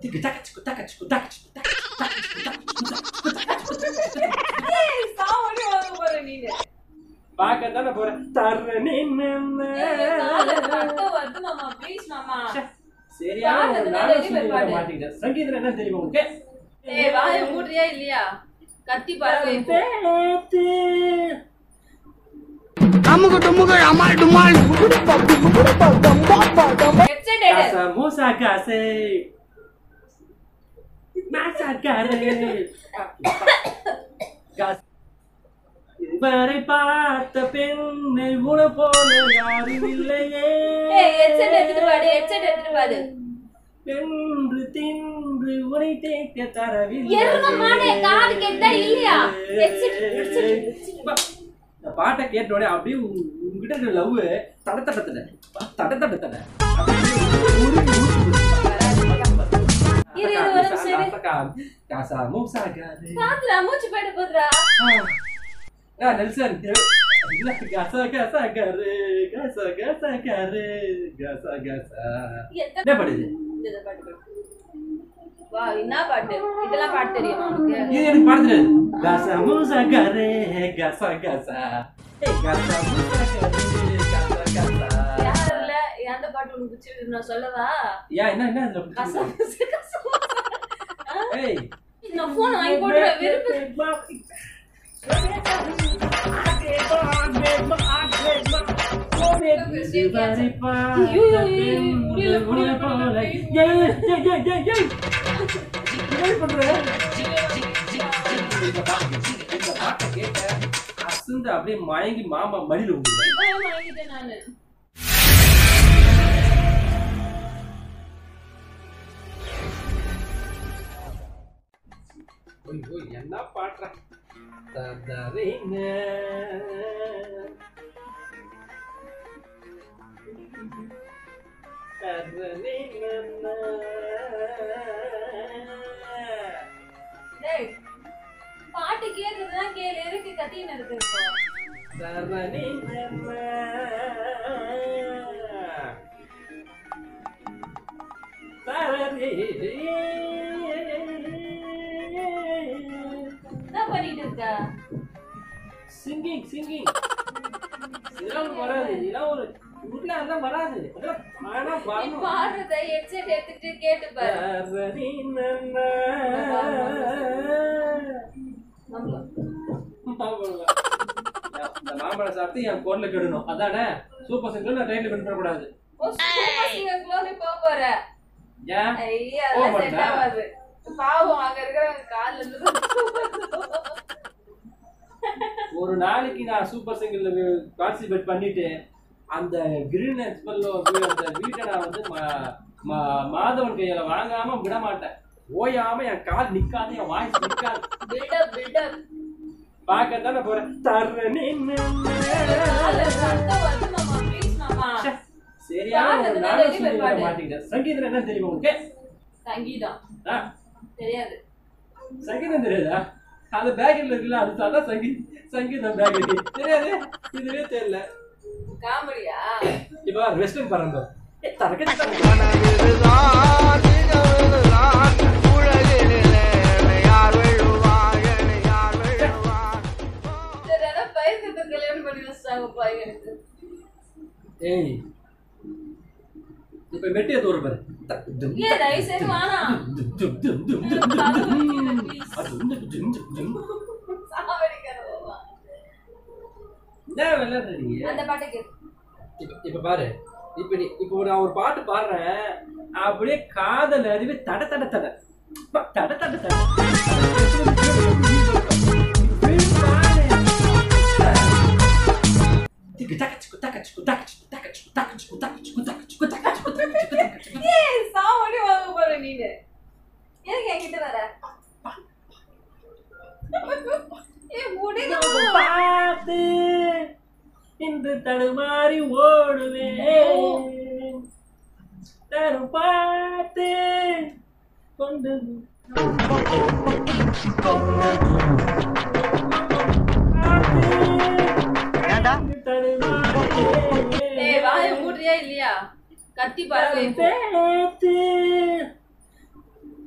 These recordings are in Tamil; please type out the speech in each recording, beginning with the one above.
திக்கு டக்கு சிக்கு டக்கு சிக்கு டக்கு சிக்கு டக்கு சிக்கு டக்கு சிக்கு டக்கு சிக்கு டக்கு சிக்கு டக்கு சிக்கு ஏய், சாவடி வாங்க போற நீனு. பார்க்கத்தானே போறேன் தர்ற நின்னு ஏய், காதுல ரத்தம் வருது மாமா, please மாமா. சரியான ஒரு பாடுறதுனா நாடக வெளிய போய் சூழ்நிலை பாடு. மாட்டிக்கிட்டேன் சங்கீதம் என்ன தெரியுமா உங்களுக்கு ஏய், வாயை மூடுறியா இல்லையா கத்தி பாருங்க இப்போ. பேத்து. அமுகு டுமுகு அமால் டுமால் Headset எடு. காசா மூசா காசே மாசா காரே காசு இதுவரை பார்த்த பெண்ணை உன போல யாரும் இல்லையே ஏய், headset எடுத்துட்டு வாடி, headset எடுத்துட்டு வாடி. வென்று தின்று உனை தேக்க தரவில்லை எருமை மாடே, காது கேட்டா இல்லையா? headset, headset, headset. இந்த பாட்டை கேட்ட உடனே அப்படியே உங்க- உங்ககிட்ட இருக்கிற லவ் தட தட தட தட தட தட இரு, இரு, ஒரு நிமிஷம் இரு. காசா மூசா காது பாத்துடா, மூச்சு போயிட போகுதுடா. ஆ நெல்சன் இல்ல காசா காசா காரு காசா காசா காரு காசா காசா எத்தனை- என்ன பாடுது இந்த பாட்டு பாடு. வா, என்ன பாட்டு இதெல்லாம் பாட்டு தெரியுமா உனக்கு இது எனக்கு பாட தெரியாது காசா மூசா காரு காசா காசா ஏய் காசா மூசா காரு காசா காசா யார் இல்ல எந்த பாட்டு உனக்கு பிடிச்சிருக்கு நான் சொல்லவா ஏன் என்ன என்ன இதுல கசா பிடிச்சிருக்கு? கசா ஆ? ஏய் நான் போன் வாங்கி போடுறேன் விருப்பம் அசுந்து அப்படியே மயங்கி மாமா மடியில விழுந்து இப்பவே வாங்கிட்டேன் நானு ஓய் ஓய் என்ன பாடுற ததறிங்க டேய் பாட்டு கேக்குறதுதான் கேளு எதுக்கு கத்தின்னு இருக்கு இப்போ என்ன பண்ணிட்டு இருக்க சிங்கிங் சிங்கிங் இதெல்லாம் வராது இதெல்லாம் ஒரு உள்ள அதெல்லாம் வராது அதெல்லாம் தானா நீ வரணும். பாடுறத ஹெட்செட் எடுத்துட்டு கேட்டு பாரு ஆமா. இந்த மாம்பழம் சாப்பிட்டு என் குரல கெடணும் அதானே சூப்பர் சிங்கர் நான் ட்ரெயின்ல கொண்டு கூடாது ஓ சூப்பர் சிங்கர் குளோரி போக போற ஏன் ஐயா போக அதெல்லாம் செட் மாட்டா? ஆகாது பாவம் அங்க இருக்கிறவங்க கால்ல இருந்து ஒரு நாளைக்கு நான் சூப்பர் சிங்கர்ல பார்ட்டிசிபேட் பண்ணிட்டு அந்த கிரீன் எக்ஸ்பெல்ல அந்த வீட்டை நான் வந்து ம- ம- மாதவன் கையில வாங்காம விட மாட்டேன் ஓயாம என் கால் நிக்காது என் வாய்ஸ் நிக்காது பில்டப் பில்டப் பார்க்கத்தானே போறேன் தர்ற நின்னு. சத்தம் வருது மாமா ப்ளீஸ் மாமா ச்சே, சரியான ஒரு பாடுறதுனா நாடக வெளிய போய் சூழ்நிலை பாடு. மாட்டிக்கிட்டேன் சங்கீதம் என்ன தெரியுமா உங்களுக்கு சங்கீதம் ஆ, தெரியாது சங்கீதம் தெரியாதா அது பேக்கெட்ல இருக்குல்ல அது தான் சங்கீதம் சங்கீதம் பேக்கெட் தெரியாது இதுவே தெரியல காமெடியா இப்போ வெஸ்டர்ன் பாருங்க தரக்க தரக்க சரி அதான் பயந்துட்டு கல்யாணம் பண்ணி வச்சாங்க பையனுக்கு ஏய் இப்ப மெட்டிய தூர பாரு த- தும், ஏன் தயவு செய்து வேணாம் தும், தும், தும், தும், தும், தும், காது தும். வலிக்குது, please. அது தும், தும், தும், தும். சாவடிக்காத மாமா. என்ன விளையாடுறீங்க அந்த பாட்டை கேட்டு இப்ப இப்ப பாரு இப்ப நீ இப்ப நான் ஒரு பாட்டு பாடுறேன் அப்படியே காதல் அறிவு தட தட தட ப, தட தட தட திக்கு டக்கு சிக்கு டக்கு சிக்கு டக்கு சிக்கு டக்கு சிக்கு டக்கு சிக்கு டக்கு சிக்கு டக்கு சிக்கு டக்கு சிக்கு டக்கு சிக்கு டக்கு சிக்கு. ஏய் சாவடி வாங்க போற நீனு எதுக்கு என்கிட்ட வர ஏய் முடிங்க பார்த்து இன்று தடுமாறி ஓடுவேன் தரும் பார்த்து கொண்டு ஏண்டா ஏய் வாயை மூடுறியா இல்லையா கத்தி பாருங்க இப்போ பார்த்து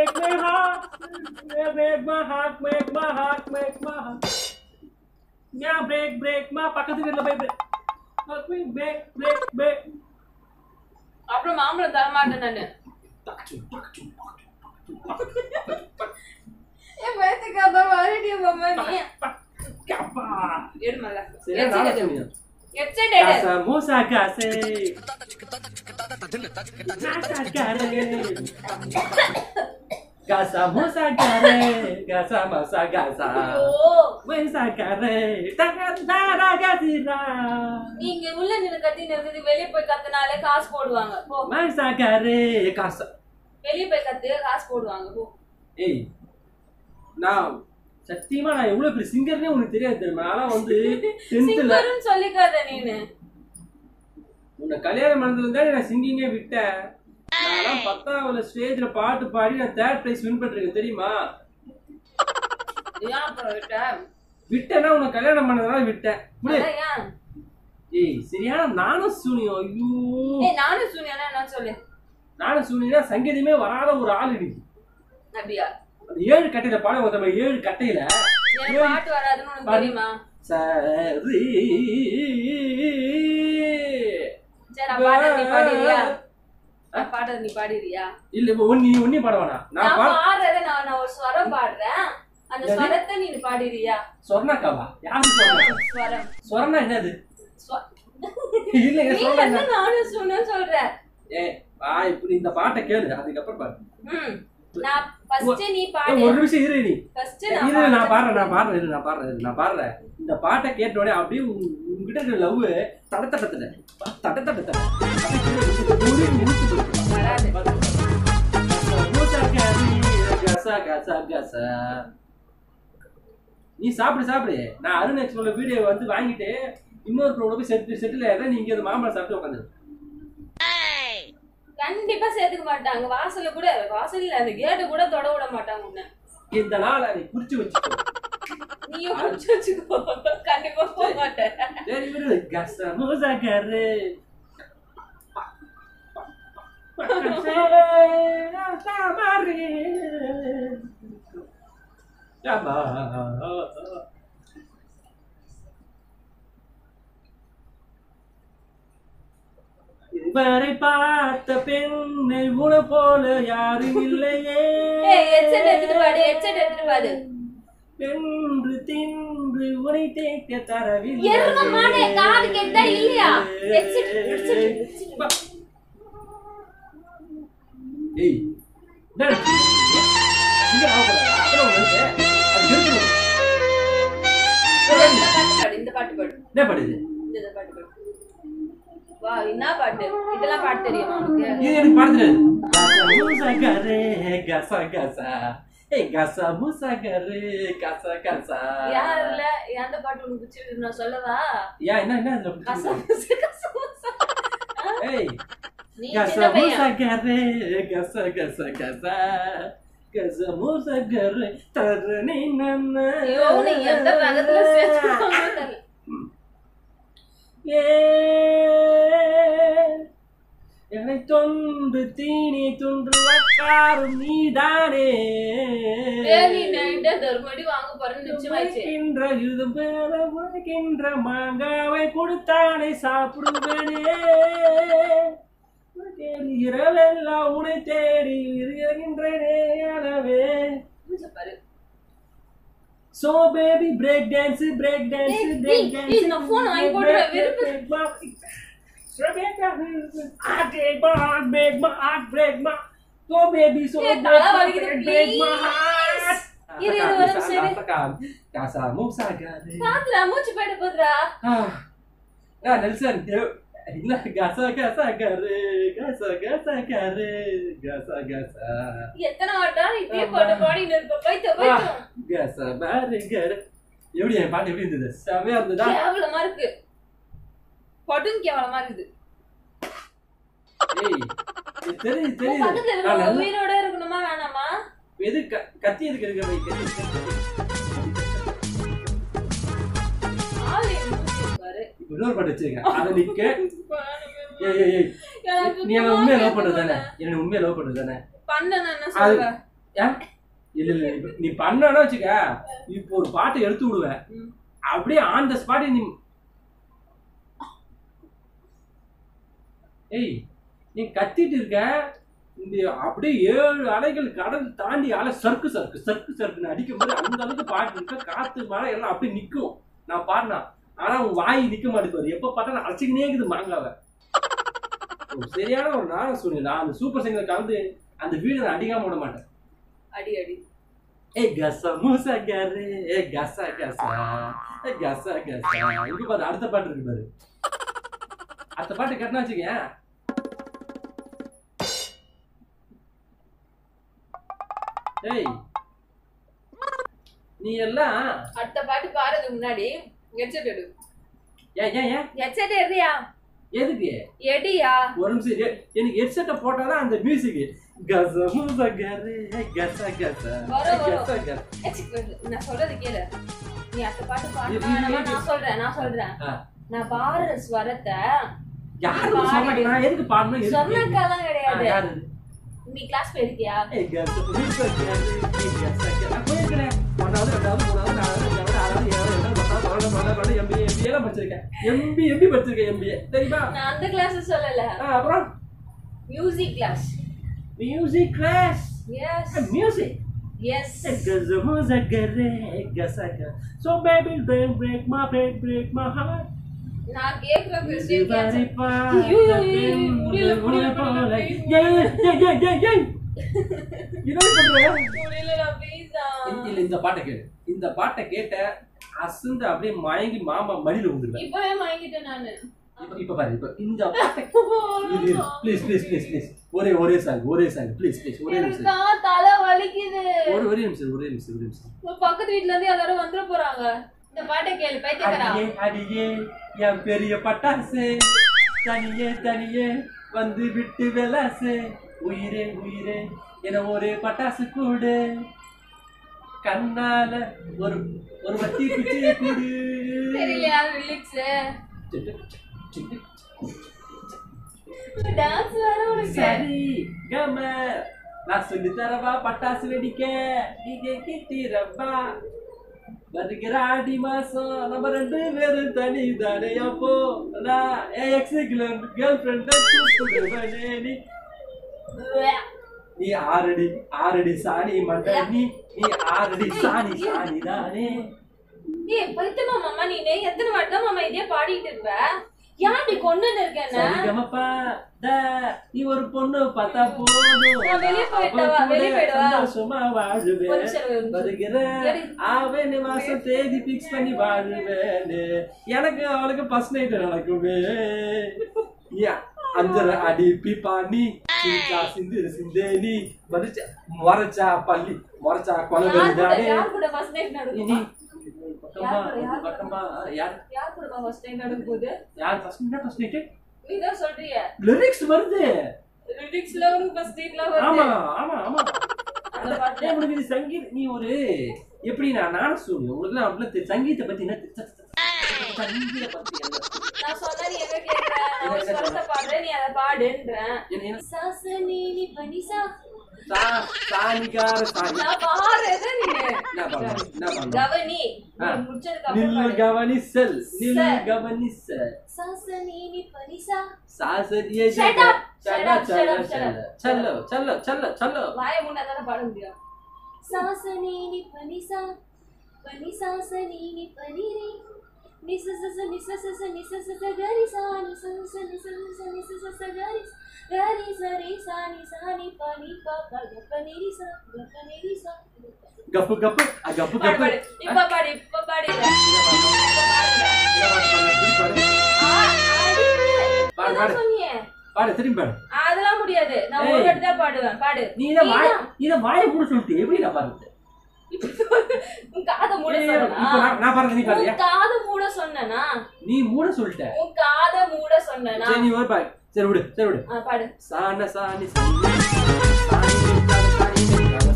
break my heart. Yeah, break my heart, break my heart, break my heart. Yeah, break, break my பக்கத்து வீட்டுல போய் break. Help me, break, break, break. அப்புறம் மாம்பழம் தர மாட்டேன் நானு என் பேத்துக்காத வரடி மாமா நீ அப்பா. எடுமல்ல சரியா, நானும் சொன்னேன். ஹெட்செட் எடு Casa musa casa. Casa care. Casa musa care. Casa musa casa. ஐயோ Musa care. Taka tara gasira. நீங்க உள்ள நின்னு கத்தி நிறுத்தி வெளிய போய் கத்துனாலே காசு போடுவாங்க போ Musa care. Casa. வெளிய போய் கத்து காசு போடுவாங்க போ ஏய் நான் சத்தியமா நான் எவ்வளவு பெரிய சிங்கர்னே உனக்கு தெரியாது தெரியுமா ஆனா வந்து டென்த்ல சிங்கர்னு சொல்லிக்காத நீனு உன்னை கல்யாணம் பண்ணதுல இருந்தா நான் சிங்கிங்கே விட்டேன் நான் பத்தாவதுல ஸ்டேஜ்ல பாட்டு பாடி நான் தேர்ட் பிரைஸ் வின் பண்ணிருக்கேன் தெரியுமா ஏன் அப்புறம் விட்ட விட்டேன்னா உன்னை கல்யாணம் பண்ணதுனால விட்டேன் விடு. அதான் ஏன் ஏய் சரியான நானும் சூனியம் ஐயோ ஏய் நானும் சூனியானா என்ன சொல்லு நானும் சூனியா சங்கீதமே வராத ஒரு ஆள் இருக்கு அப்படியா அந்த ஏழு கட்டையில பாட ஒருத்தவங்க ஏழு கட்டையில எனக்கு பாட்டு வராதுன்னு உனக்கு பாரு. தெரியுமா சரி சரி நான் பாடுறது நீ பாடிறியா நான் பாடுறது நீ பாடிறியா இல்ல இப்ப ஒன்னு நீ ஒன்னே பாட வேணாம் நான் நான் பாட பாடுறத நான் நான் ஒரு ஸ்வரம் பாடுறேன் அந்த என்னது? ஸ்வரத்தை நீ பாடிறியா சொர்ணாக்காவா யாரு சொன்னா ஸ்வரம் சொர்ணா என்னது ஸ்வ- இல்லைங்க நீ சொல்றேன் என்ன நானும் சொன்னு சொல்ற ஏ வா இப்படி இந்த பாட்டை கேளு அதுக்கப்புறம் பாரு ம் நான் ஃபர்ஸ்ட் நீ ஏய், பாடு ஒரு நிமிஷம் இரு நீ ஃபர்ஸ்ட் இரு நான் நான் பாடுறேன் நான் பாடுறேன் இரு நான் பாடுறேன் இரு, நான் பாடுறேன் இந்த பாட்டை கேட்ட உடனே அப்படியே உங்க- உங்ககிட்ட இருக்கிற லவ் தட தட தட தட தட தட அப்படியே நிறுத்து போயிடும். வராது கசா கசா கசா நீ சாப்பிடு சாப்பிடு நான் அருண் எக்ஸ்போல வீடியோ வந்து வாங்கிட்டு இன்னொரு ப்ரோட போய் செட்டு செட்டில் ஆயிடுறேன் நீங்க அந்த மாம்பழம் சாப்பிட்டு உட்காந்து கண்டிப்பா சேர்த்துக்க மாட்டாங்க வாசல்ல கூட வாசல்ல அந்த கேட்டு கூட தொட விட மாட்டாங்க உன்னை இந்த நாளை நீ குறிச்சு வச்சுக்கோ நீயும் புடிச்சு வச்சுக்கோ கண்டிப்பா போக மாட்டேன் சரி விடு கசா மூசா கரு இதுவரை பார்த்த பெண்ணை உன போல யாரும் இல்லையே ஏய் ஹெட்செட் எடுத்துட்டு பாடு ஹெட்செட் எடுத்துட்டு பாடு வென்று தின்று உனை தேக்க தரவில்லை எரும மாடே, காது கேட்டா இல்லையா? headset, headset, headset. ஏய் என்னடா இங்க ஆகக்கூடாதா? அப்புறம் ஒண்ணு இருக்கு. அது இருக்கணும். இந்த பாட்டு பாடு இந்த பாட்டு பாடு என்ன பண்ணுது இந்த பாட்டு பாடு வா என்ன பாட்டு இதெல்லாம் பாட்டு தெரியுமா உனக்கு இது எனக்கு பாட தெரியாது கசா மூசா கரே கசா கசா ஏய் கசா மூசா கரே கசா கசா யாருல எந்த பாட்டு உனக்கு பிடிச்சிருக்கு நான் சொல்லவா யா என்ன என்ன இதுல கசா பிடிச்சிருக்கு? கசா கசா ஏய் நீ கசா சின்ன மூசா பையன் கரே கசா கசா கசா கசா மூசா கரே தரணி நன்னா ஐயோ நீ எந்த ரகத்துல சேர்த்துக்கோங்க தெரியல ஏ என்னை தொன்று தீனி துன்று வக்காரும் நீதானே டெய்லி நைட்டு தர்மடி வாங்க போறேன்னு நிச்சயமாயிடுச்சு உழைக்கின்ற இருதும் பேர உழைக்கின்ற மாங்காவை கொடுத்தானே சாப்பிடுவேனே தேடி இரவெல்லாம் உனை தேடி இருகின்றனே அளவே மூஞ்ச பாரு so baby break dance break dance ஏய், பிரேக் ஏய், டான்ஸ் ஏய், நான் phone வாங்கி போட்டுறேன், வெறுப்பு. Rebecca, I break my heart, break my heart, break my So baby, so ஏய், தலை வலிக்குது, break my please. heart. இரு, இரு, ஒரு நிமிஷம் இரு. Atakan, Casa, Musa, Gade. பாத்துடா மூச்சு போயிட்டு போதுடா Ah, ah, Nelson, இல்ல கசா கசா கரு கசா கசா கரு கசா கசா எத்தனை வாட்டம் இப்படியே போட்டு பாடின்னு இருக்க போயிட்டு போயிட்டு கசா பாரு கரு எப்படி என் பாட்டு எப்படி இருந்தது செமையா இருந்ததா கேவலமா இருக்கு படும் கேவலமா இருக்குது ஏய் இது தெரியுது உன் தெரியுது பக்கத்துல நான் இருக்கவங்க நல்லா- உயிரோட இருக்கணுமா வேணாமா எது க- கத்தி எதுக்கு எடுக்க வை கத்தி ஆளு என் மூஞ்சி பாரு. இப்ப இன்னொரு பாட்டு வச்சிருக்கேன் அதை நிக்க ஏய் ஏய் ஏய் எனக்கு நீ என்ன உண்மையா லவ் கோவம் பண்றது தானே ஏத்துக்கோங்க. என்ன உண்மையா லவ் பண்றது தானே பண்ண நான் என்ன அது சொல்றேன் ஏன்? இல்ல இல்ல இப்ப நீ பண்ணனா வச்சுக்க இப்போ ஒரு பாட்டை எடுத்து விடுவேன் ம். அப்படியே ஆன் த ஸ்பாட் நீ ஏய் நீ கத்திட்டு இருக்க இந்த அப்படியே ஏழு அலைகள் கடல் தாண்டி அலை சர்க்கு சர்க்கு சர்க்கு சர்க்குன்னு அடிக்கும் போது அந்த அளவுக்கு பாட்டு இருக்க காத்து மழை எல்லாம் அப்படியே நிக்கும் நான் பாடினா ஆனா உன் வாய் நிக்க மாட்டேங்குது எப்ப பார்த்தா அழைச்சிக்கினே இருக்குது மாங்காவை ஒரு சரியான ஒரு நாள சூழ்நிலை அந்த சூப்பர் சிங்கர் கலந்து அந்த வீடு நான் அடிக்காம விட மாட்டேன் அடி அடி ஏ கசா மூசா கரு ஏ கசா கசா ஏ கசா கசா இங்க பாரு அடுத்த பாட்டு இருக்கு பாரு அடுத்த பாட்டு கேட்டனா வச்சுக்கேன் ஏய் நீ எல்லாம் அடுத்த பாட்டு பாடுறதுக்கு முன்னாடி ஹெட்செட் எடு ஏன் ஏன் ஏன் ஹெட்செட் எடுறியா எதுக்கு எடியா ஒரு நிமிஷம் இரு. எனக்கு ஹெட்செட்டை போட்டாதான் அந்த மியூசிக் கசா மூசா கரு ஏ கசா கசா ஏ வரும், வரும். கசா கசா ஹெட்செட் நான் சொல்றது கேளு நீ அடுத்த பாட்டு பாடு இது- இது- நான் நான் சொல்றேன் நான் சொல்றேன் ஆ. நான் பாடுற ஸ்வரத்தை யாருக்கு சொன்னாங்க நான் எதுக்கு பாடணும் எதுக்கு சொன்னக்காலாம் ஆ, கிடையாது யாரு இது? நீ கிளாஸ் போயிருக்கியா ஏய், கசா மூசா கரு ஏ கசா கசா நான் போயிருக்கிறேன் ஒன்னாவது ரெண்டாவது மூணாவது நாலாவது அஞ்சாவது ஆறாவது ஏழாவது எட்டாவது பத்தாவது பன்னெண்டாவது பன்னெண்டாவது எம்பிஏ எம்பிஏ எல்லாம் படிச்சிருக்கேன் எம்பி எம்பி படிச்சிருக்கேன் எம்பிஏ தெரியுமா நான் அந்த கிளாஸ் சொல்லல ஆ, அப்புறம் music class music class yes music yes Gaza muza gare gaza gaza. So baby break break my break break my heart. நான் கேக்குற கொஸ்டின் Very fast. ஐயோ, ஐயோ, ஐயோ, முடியல, முடியல, முடியல, Yeah, yeah, yeah, yeah, yeah. என்ன பண்ற? முடியல பீஸா இல்ல, இல்ல இந்த பாட்டை கேளு இந்த பாட்டை கேட்ட அசந்து அப்படியே மயங்கி மாமா மடியில விழுந்துருவேன் இப்பவே வாங்கிட்டேன் நானு இப்ப இப்ப பாரு இப்ப இந்த பாட்டை ப்ளீஸ் ப்ளீஸ் ப்ளீஸ் ப்ளீஸ் ஒரே ஒரே சாங் ஒரே சாங் ப்ளீஸ் ப்ளீஸ் ஒரே எனக்கு நிமிஷம் தான் தலை வலிக்குது ஒரு ஒரே நிமிஷம் ஒரே நிமிஷம் ஒரே நிமிஷம் உங்க பக்கத்து வீட்ல இருந்து எல்லாரும் வந்துட போறாங்க இந்த பாட்டை கேளு பைத்தியக்காரா அடியே அடியே என் பெரிய பட்டாசு தனியே தனியே வந்து விட்டு விளாசு உயிரே உயிரே என ஒரு பட்டாசு கூடு கண்ணால ஒரு ஒரு வட்டி பிச்சை கூடு தெரியலையா லிரிக்ஸ் டான்ஸ் வேற உனக்கு சரி கம நான் சொல்லி தரவா பட்டாசு வெடிக்க நீங்க கிட்டிரப்பா வருகிற ஆடி மாசம் நம்ம ரெண்டு பேரும் தனி தானே அப்போ நான் என் எக்ஸுக்குல கேர்ள் ஃப்ரெண்ட நீ நீ ஆறடி ஆறடி சாணி மண்ட நீ நீ ஆறடி சாணி சாணி தானே ஏய் பைத்தியமா மாமா நீ நே- எத்தனை வாட்டி தான் மாமா இதே பாடிட்டு இருப்ப யாண்டி கொண்டு வந்திருக்கேன்னு சரிகமப்பா ட நீ ஒரு பொண்ணு பார்த்தா போதும் நான் வெளிய போயிட்டா வா, அவ கூட வெளிய போயிட்டு வா. சந்தோஷமா வாழுவேன் ஒரு நிமிஷம், ஒரு நிமிஷம். வருகிற எடு. ஆவணி மாசம் தேதி பிக்ஸ் பண்ணி வாழுவேன்னு எனக்கு அவளுக்கு ஃபர்ஸ்ட் நைட் நடக்குமே யா அஞ்சரை அடி பிப்பாணி சீக்கா சிந்து சிந்தேனி மறைச்சா மொரச்சா பள்ளி மொரச்சா கொலை யார் கூட வருதானே யார் கூட ஃபர்ஸ்ட் நைட் இனி நடக்கும் பக்கமா யார் கூட, யார் கூட? பக்கமா யார் யார் கூட ஃபர்ஸ்ட் நைட் நடக்கும் போது யார் ஃபர்ஸ்ட் என்ன ஃபர்ஸ்ட் நைட் நீ தான் சொல்றிய லிரிக்ஸ் வருது லிரிக்ஸ்ல உனக்கு ஃபர்ஸ்ட் நைட்ல ஆமா வருது ஆமா ஆமா அந்த பாட்டு ஏய், உனக்கு இது சங்கீத் நீ ஒரு எப்படி நான் நானும் சொல்லுவேன் உங்களுக்கு அப்படிலாம் தெரி- சங்கீத பத்தி என்ன தெரி- சங்கீத பத்தி என்ன நான் சொன்னா நீ எங்க கேக்குற நான் ஒரு என்ன ஸ்வரத்தை பாடுறேன் நீ அதை பாடுன்றேன் என்ன- என்ன சாசனி நீ பனிசா சா சாணிக்கார சாணி நான் பாடுறது நீ என்ன பண்ணலாம் என்ன பண்ணலாம் கவனி ஆ. நீ முடிச்சதுக்கு அப்புறம் நில்லு பாடு கவனி செல் நில்லு செல். கவனி செல் சாசனி நீ பனிசா சாசரிய Shut up, shut up, shut up, shut up. சல்லோ சல்லோ சல்லோ சல்லோ வாய முன்னா தானே பாட முடியும் சாசனி நீ பனிசா பனிசாசனி நீ பனிரி நிசசச நிசசச நிசசச கரிசா நிசசச நிசசச நிசசச கரிசா கரி சரி சானி சானி பனி பாப்பா கப்பனிரி சா கப்பனிரி சா கப்பு கப்பு அ, கப்பு பாடு கப்பு பாடு இப்ப பாடு இப்ப பாடு பாடு, பாடு. சொன்னியே பாடு திரும்பி பாடு அதெல்லாம் முடியாது நான் ஒரு ஏய். வாட்டி தான் பாடுவேன் பாடு நீ இதை வாய நீதான். இதை வாய மூட சொல்லிட்டு எப்படி நான் பாருது உன் காதை மூட இப்போ சொன்னா நான் நான் பாருங்க நீ பாருங்க உன் காதை மூட சொன்னனா நீ மூட சொல்லிட்ட உன் காதை மூட சொன்னனா சரி நீ ஒரு பாரு சரி விடு சரி விடு ஆ, பாடு சான சாணி சாணி சாணி சாணி சாணி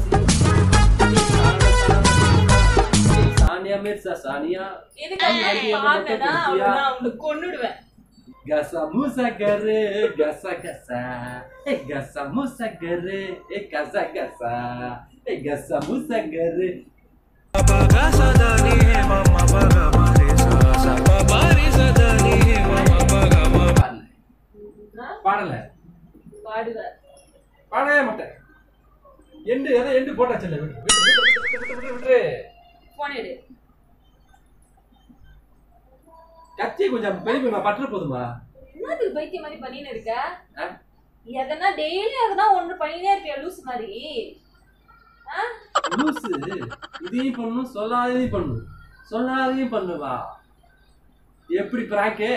சானியா மிர்சா சானியா இதுக்கப்புறம் பாடுனா அவ்வளவுதான் அவனை கொன்னுடுவேன் கசா முசா கரு கசா கசா ஏ கசா முசா கரு ஏ கசா கசா ஏய், கசமு சங்கரு பாடல. ஆ? பாடல பாடுவ பாடவே மாட்டேன் எண்டு எதை எண்டு போட்டாச்சு இல்ல, விட்டு, விட்டு, விட்டு, விட்டு, விட்டு, விட்டு. போன் எடு கத்தி கொஞ்சம் பெரிய பற்ற போதுமா என்னத்துக்கு பைத்திய மாதிரி பண்ணின்னு இருக்க ஆ? எதனா டெய்லி எதனா ஒண்ணு பண்ணினே இருப்பியா லூஸ் மாதிரி ஆ? லூசு இதையும் பண்ணும் சொல்லாததையும் பண்ணும் சொல்லாததையும் பண்ணுவா எப்படி பிராக்கு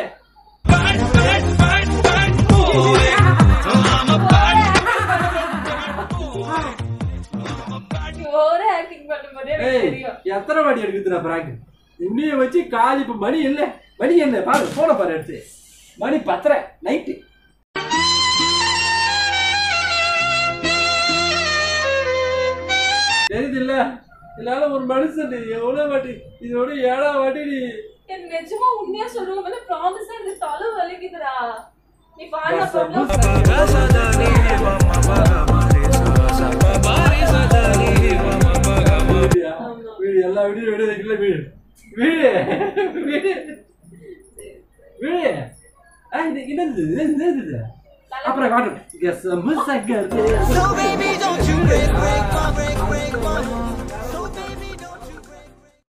ஓவரா ஆக்டிங் பண்ணும்போதே எனக்கு ஏய் தெரியும் எத்தனை வாடி எடுக்குதுடா பிராக்கு இன்னைய வச்சு காலி இப்ப மணி இல்ல மணி என்ன பாரு போன பாரு எடுத்து மணி பத்தரை நைட்டு தெரியுது இல்ல இதனால ஒரு மனுஷன் நீ எவ்வளவு வாட்டி இதோட ஏழாம் வாட்டி நீ எனக்கு நிஜமா உண்மையா சொல்லுவோம் வந்து ப்ராமிஸா எனக்கு தலை வலிக்குதுடா நீ பாடுற கசமு பாடலாம் வீடியா? ஆமா. வீடு எல்லா வீடியும் வீடு வைக்கல வீடு வீடு வீடு வீடு ஆ, இது என்னது இது என்னது இது? அப்புறம் காட்டு guess Shankar So baby, don't you break, break, break, break, break,